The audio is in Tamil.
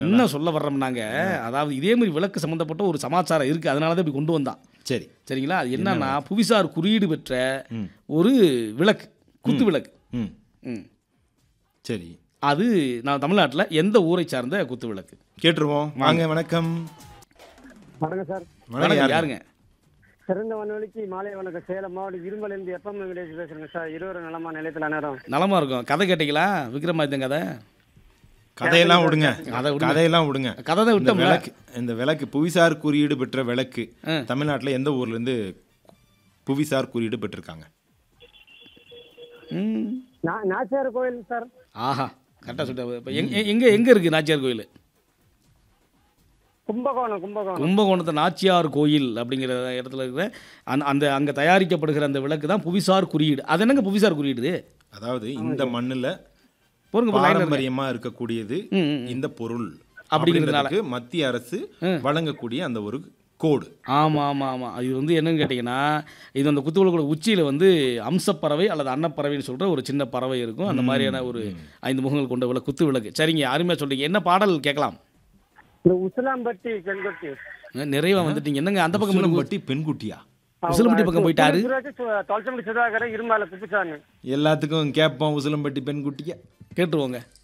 என்ன சொல்ல வர்றோம்னாங்க அதாவது இதே மாதிரி விளக்கு சம்மந்தப்பட்ட ஒரு சமாச்சாரம் இருக்குது அதனால தான் இப்படி கொண்டு வந்தான் சரி சரிங்களா அது என்னன்னா புவிசார் குறியீடு பெற்ற ஒரு விளக்கு குத்து விளக்கு ம் ம். சரி அது நான் தமிழ்நாட்டில் எந்த ஊரை சார்ந்த குத்து விளக்கு கேட்டுருவோம் வாங்க வணக்கம் வணக்கம் சார் வணக்கம் வணக்கம், யாருங்க? யாருங்க சிறந்த வானொலிக்கு மாலை வணக்கம் சேலம் மாவட்டம் இருமலேருந்து எப்பம் வில்லேஜ் பேசுறேங்க சார் இருவர் நலமா நிலையத்தில் நேரம் நலமா இருக்கும் கதை கேட்டீங்களா விக்ரமாதித்தன் கதை கதையெல்லாம் விடுங்க அதை விடுங்க. கதையெல்லாம் விடுங்க கதை தான் இந்த விட்டோம்ல விளக்கு இந்த விளக்கு புவிசார் குறியீடு பெற்ற விளக்கு தமிழ்நாட்டுல எந்த ஊர்ல இருந்து புவிசார் குறியீடு பெற்றிருக்காங்க ம் நா- நாச்சியார் கோயில் சார் ஆஹா கரெக்டாக சொல்லிட்டு இப்போ எங்க எங்கே எங்கே இருக்குது நாச்சியார் கோயில் கும்பகோணம் கும்பகோணம் கும்பகோணத்து நாச்சியார் கோயில் அப்படிங்கிற இடத்துல இருக்கிற அந்த அந்த அங்கே தயாரிக்கப்படுகிற அந்த விளக்கு தான் புவிசார் குறியீடு அது என்னங்க புவிசார் குறியீடு அதாவது இந்த மண்ணுல போருங்க இப்போ லைனில் பாரம்பரியமா இருக்கக்கூடியது ம், ம், இந்த பொருள் அப்படிங்கிறதுனால. அப்படிங்கிறதுக்கு மத்திய அரசு வழங்கக்கூடிய அந்த ஒரு கோடு ஆமாம் ஆமாம் ஆமாம் இது வந்து என்னன்னு கேட்டிங்கன்னா இது அந்த குத்துவிளக்கோட உச்சியில் வந்து அம்சப்பறவை அல்லது அன்னப்பறவைன்னு சொல்கிற ஒரு சின்ன பறவை இருக்கும் அந்த மாதிரியான ஒரு ஐந்து முகங்கள் கொண்ட விளக்கு குத்து விளக்கு சரிங்க அருமையாக சொல்றீங்க என்ன பாடல் கேட்கலாம் இந்த உசிலாம்பட்டி பெண்கொட்டி நிறைவாக வந்துட்டீங்க என்னங்க அந்த பக்கம் இருக்கு? பட்டி பெண்குட்டியா உசிலம்பட்டி பக்கம் போயிட்டாரு தொலைச்சம்பட்டி சுதாகரன் இருமால குப்புசாமி எல்லாத்துக்கும் கேட்போம் உசிலம்பட்டி பெண்குட்டியா கேட்டுருவோங்க